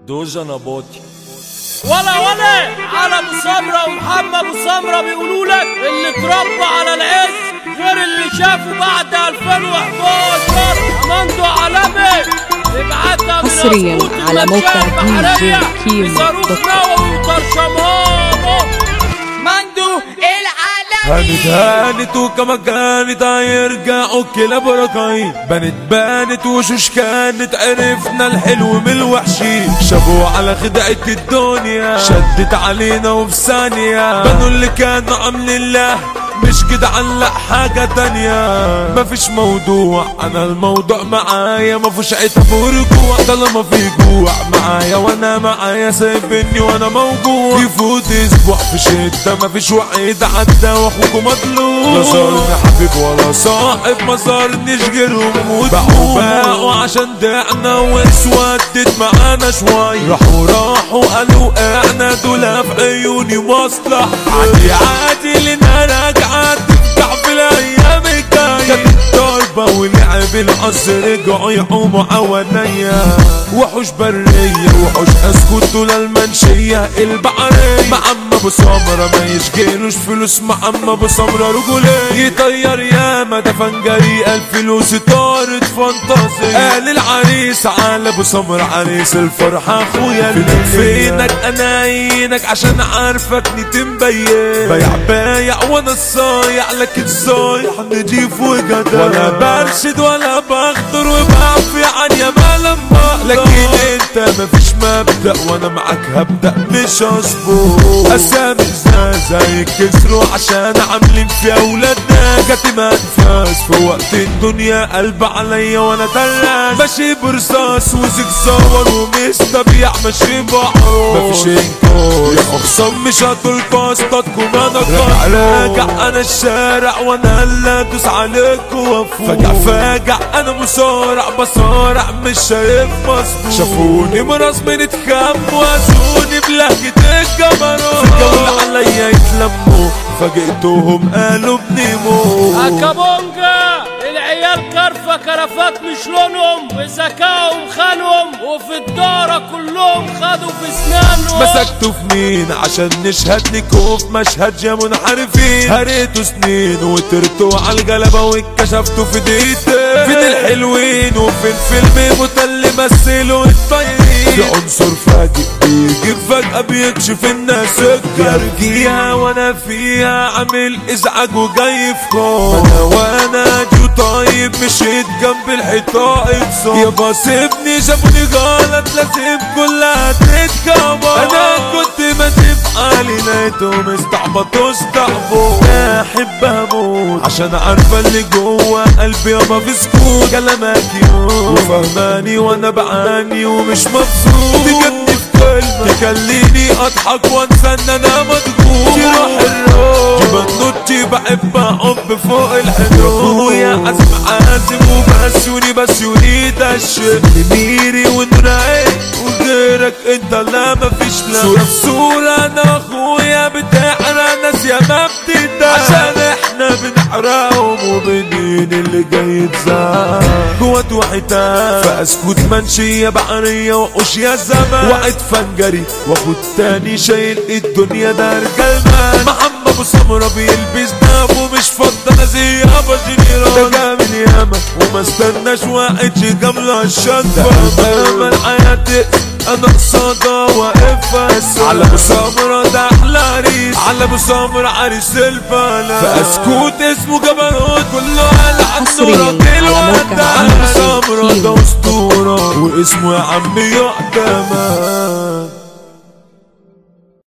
دوجا نباطي ولا ولا على ابو سمره ومحمد ابو سمره بيقولوا لك اللي اتربى على العز غير اللي شافه بعد 2011 مندو عالمي ابعتها من حصرياً أسقوط على موقع المنشأة دي جي البحرية كيمو بصاروخ دوت كوم. نووي وطرشمانه مندو العالمي هانت هانت وكما كانت هيرجعوا كلاب ركاين بنت بانت وشوش كانت عرفنا الحلو من الوحشي شافوا على خدعة الدنيا شدت علينا وفي ثانية بنوا اللي كانوا عاملين له مش كده علق حاجة تانية مفيش موضوع انا الموضوع معايا مفيش عتب ورجوع طالما في جوع معايا وانا معايا سايبني وانا موجوع يفوت اسبوع في شدة مفيش وعيد عدى واخوكم مطلوب لا صارني حبيب ولا صاحب ما صارنيش غيرهم وباعوا باعوا عشان دعنا واسودت معانا شوية راحوا راحوا قالوا احنا دول في عيوني مصلحة عادي عادي لنا راجعة تفتح في الايام الجاية كانت ضربة ولعب العصر رجعوا يقوموا عوانية وحوش برية وحوش اسكت دول المنشية البحرية مع عم ابو سمرة ما يشجيلوش فلوس مع عم ابو سمرة رجولية يطير ياما ده فنجري الفلوس طارت فانتازية قال العريس على ابو سمرة عريس الفرحة اخويا فينك فينك انا عينك عشان عارفك نتمبين بيع بايع وانا الصايع لكن صايع نضيف وجدع ولا برشد ولا بخطر وبعفي عن يا لما لكن انت مفيش مبدأ وانا معاك هبدأ مش اصبر اسامي زي يكسروا عشان عاملين في اولادنا كاتم انفاس في وقت الدنيا قلب عليا وانا تلاش ماشي برصاص وزجزاور ومش طبيع ماشي بحر مفيش انكار يا اخصام مش هتلقى اصطادكم انا قار راجع انا الشارع وانا اللي ادوس عليك وافوق فجع فاجع انا مصارع بصارع مش شايف مظبوط شافوني مراس من اتخم وازوني بلهجة الجبروت في الجولة عليا يتلموا فاجئتهم قالوا بنيمو اكابونجا العيال كرفة كرفات مش لونهم بذكائهم خانهم وفي الدارة كلهم خدوا في اسنانهم مسكتوا في مين عشان نشهد لكم في مشهد يا منحرفين هريتوا سنين وترتوا على الجلبة واتكشفتوا في دقيقتين فين الحلوين وفين فيلم متل مثلوا الطيرين في عنصر فاجئ بيجي فجأة بيكشف الناس الجرجيها وانا فيها عامل ازعاج وجاي في كون انا وانا جو طيب مشيت جنب الحيطة اتصاب يابا سيبني شافوني غلط لازم كلها تتكبر انا كنت ما تبقى لي لقيتهم استعبطوا استعبوا احب اموت عشان عارفة اللي جوه قلبي يابا في سكوت كلامك يوم وفهماني وانا بعاني ومش مبسوط تجني في كلمة تخليني اضحك وانسى ان انا مضغوط جراح الروح بنوتي بحب حب فوق الحدود ويا عزم عازم وبسوني بس يريد الشيء نميري ونرايك وغيرك انت لا مفيش لا صورة في صورة انا اخويا بتحرق ناس يا ما بتدى عشان احنا بنحرقهم وبنين اللي جاي يتزعل قوة وحيتان فاسكت منشية بحرية وحوش يا زمان وقت فنجري واخد تاني شايل الدنيا ده رجال مان محمد ابو سمرة بيلبس داب ومش فضة انا زي ابو جنيران ده جامل ياما وما استناش واحد يجامله الشنطة امام الحياة انا قصادة واقف بس على ابو سمرة ده احلى عريس على ابو سمرة عريس البلد فاسكوت اسمه جبروت كله قال عنه حصرياً راجل على موقع وقت عمرو على سمرة ده كيمو. اسطورة واسمه يا عمي يعتمد